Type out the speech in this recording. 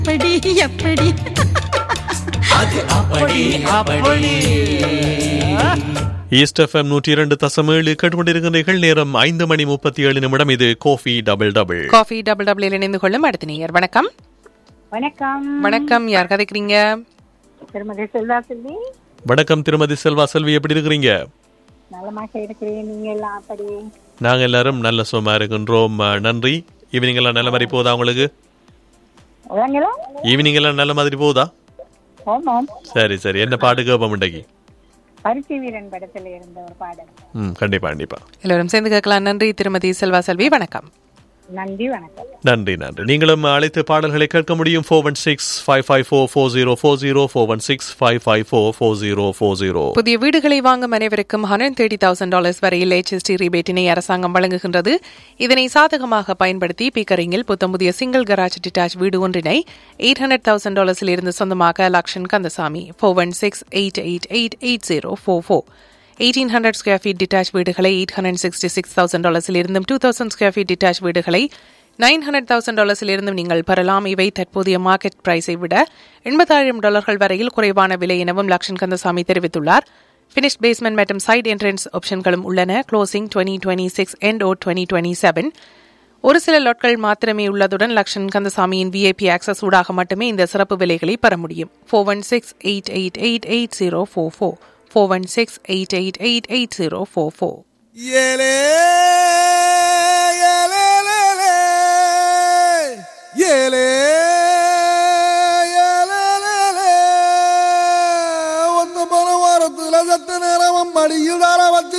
எப்படி எப்படி அது அப்படி அப்படி ஈஸ்ட் எஃப்எம் நூற்றி இரண்டு தசம் ஏழு கேட்டுக்கொண்டிருக்கிறீர்கள் நேரம் ஐந்து மணி முப்பத்தி ஏழு நிமிடம் இது coffee double double coffee double double இணைந்து கொள்ளும் அடுத்த நேயர் வணக்கம் வணக்கம் வணக்கம் யார் கதைக்கிறீங்க திருமதி செல்வா செல்வி வணக்கம் திருமதி செல்வா செல்வி எப்படி இருக்கிறீங்க நலமாக இருக்கிறேன் நீங்க எல்லாம் அப்படி நாங்க எல்லாரும் நல்ல சுகமா இருக்கின்றோம் அஹ், நன்றி ஈவினிங் எல்லாம் நல்ல மாதிரி போகுதா உங்களுக்கு உலங்களா ஈவினிங் எல்லாம் நல்ல மாதிரி போகுதா ஆமாம் சரி சரி என்ன பாட்டு கேட்போம் இன்றைக்கு பருத்தி வீரன் படத்துல இருந்த ஒரு பாடல் ம் கண்டிப்பா கண்டிப்பா எல்லோரும் சேர்ந்து கேட்கலாம் நன்றி திருமதி செல்வா செல்வி வணக்கம் நன்றி வணக்கம் நன்றி நன்றி நீங்களும் அழைத்து பாடல்களை கேட்க முடியும் four one six five five four four zero four zero four one six five five four four zero four zero புதிய வீடுகளை வாங்கும் அனைவருக்கும் ஹண்ட்ரட் தேர்ட்டி தௌசண்ட் டாலர்ஸ் வரையில் HST ரிபேட்டினை அரசாங்கம் வழங்குகின்றது இதனை சாதகமாக பயன்படுத்தி பீக்கரிங்கில் புத்தம் புதிய சிங்கிள் கராஜ் டிட்டாச் வீடு ஒன்றினை எயிட் ஹண்ட்ரட் தௌசண்ட் டாலர்ஸில் இருந்து சொந்தமாக Lakshan Kandasamy four one six eight eight eight eight zero four four eighteen hundred square feet detached வீடுகளை eight hundred sixty six thousand டாலர்ஸில் இருந்தும் two thousand square feet detached வீடுகளை nine hundred thousand டாலர்ஸில் இருந்தும் நீங்கள் பெறலாம் இவை தற்போதைய மார்க்கெட் பிரைஸை விட எண்பதாயிரம் டாலர்கள் வரையில் குறைவான விலை எனவும் லக்ஷன் கந்தசாமி தெரிவித்துள்ளார் ஃபினிஷ் பேஸ்மெண்ட் மற்றும் சைட் என்ட்ரன்ஸ் ஆப்ஷன்களும் உள்ளன closing twenty twenty six and oh twenty twenty seven ஒரு சில லொட்கள் மாத்திரமே உள்ளதுடன் லக்ஷன் கந்தசாமியின் விஐபி ஆக்சஸ் ஊடாக மட்டுமே இந்த சிறப்பு விலைகளை பெற முடியும் four one six eight eight eight eight zero four four four one six eight eight eight eight zero four four ஏலே